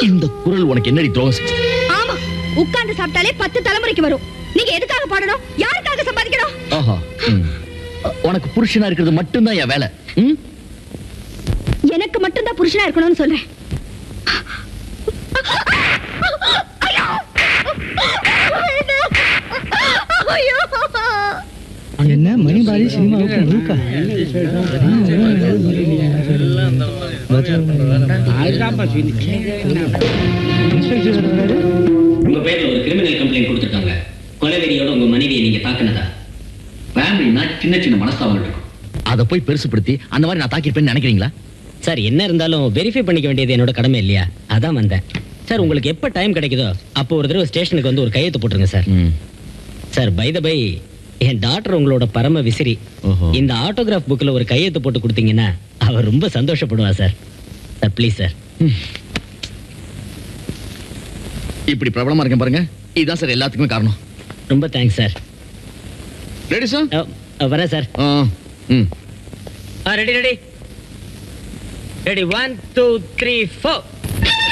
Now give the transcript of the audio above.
இந்த குரல் உனக்கு என்னடி துரோகம் செஞ்சது ஆமா உட்கார்ந்து சாப்பிட்டாலே பத்து தலைமுறைக்கு வரும் நீங்க எதுக்காக பாடணும் யாருக்காக சம்பாதிக்கணும் ஆஹா ம். உனக்கு புருஷனா இருக்கிறது மட்டும்தான் என் வேலை ம்? எனக்கு மட்டும்தான் புருஷனா இருக்கணும்னு சொல்றேன் ஐயோ என்ன மணி பாரி சினிமாவுக்கு முழுக்கா உங்க பேர்ல ஒரு கிரிமினல் கம்ப்ளைண்ட் கொடுத்துருக்காங்க கொலைவெறியோட உங்க மனைவியை நீங்க தாக்குனதா ஃபேமிலினா சின்ன சின்ன மனஸ்தாபங்கள் இருக்கும் அதை போய் பெருசுப்படுத்தி அந்த மாதிரி நான் தாக்கியிருப்பேன்னு நினைக்கிறீங்களா சார் என்ன இருந்தாலும் வெரிஃபை பண்ணிக்க வேண்டியது என்னோட கடமை இல்லையா அதான் வந்தேன் சார் உங்களுக்கு எப்ப டைம் கிடைக்குதோ அப்போ ஒரு தடவை ஸ்டேஷனுக்கு வந்து ஒரு கையெழுத்து போட்டுருங்க சார் ம். சார் பை த பை என் டாக்டர் உங்களோட பரம விசிறி ஓஹோ. இந்த ஆட்டோகிராஃப் புக்கில் ஒரு கையெழுத்து போட்டு கொடுத்தீங்கன்னா அவர் ரொம்ப சந்தோஷப்படுவா சார் சார் ப்ளீஸ் சார் இப்படி பிரபலமா இருக்கேன் பாருங்க இதுதான் சார் எல்லாத்துக்குமே காரணம் ரொம்ப தேங்க்ஸ் சார் ரெடி சார் வரேன் சார் ம் ready ready ready one two three four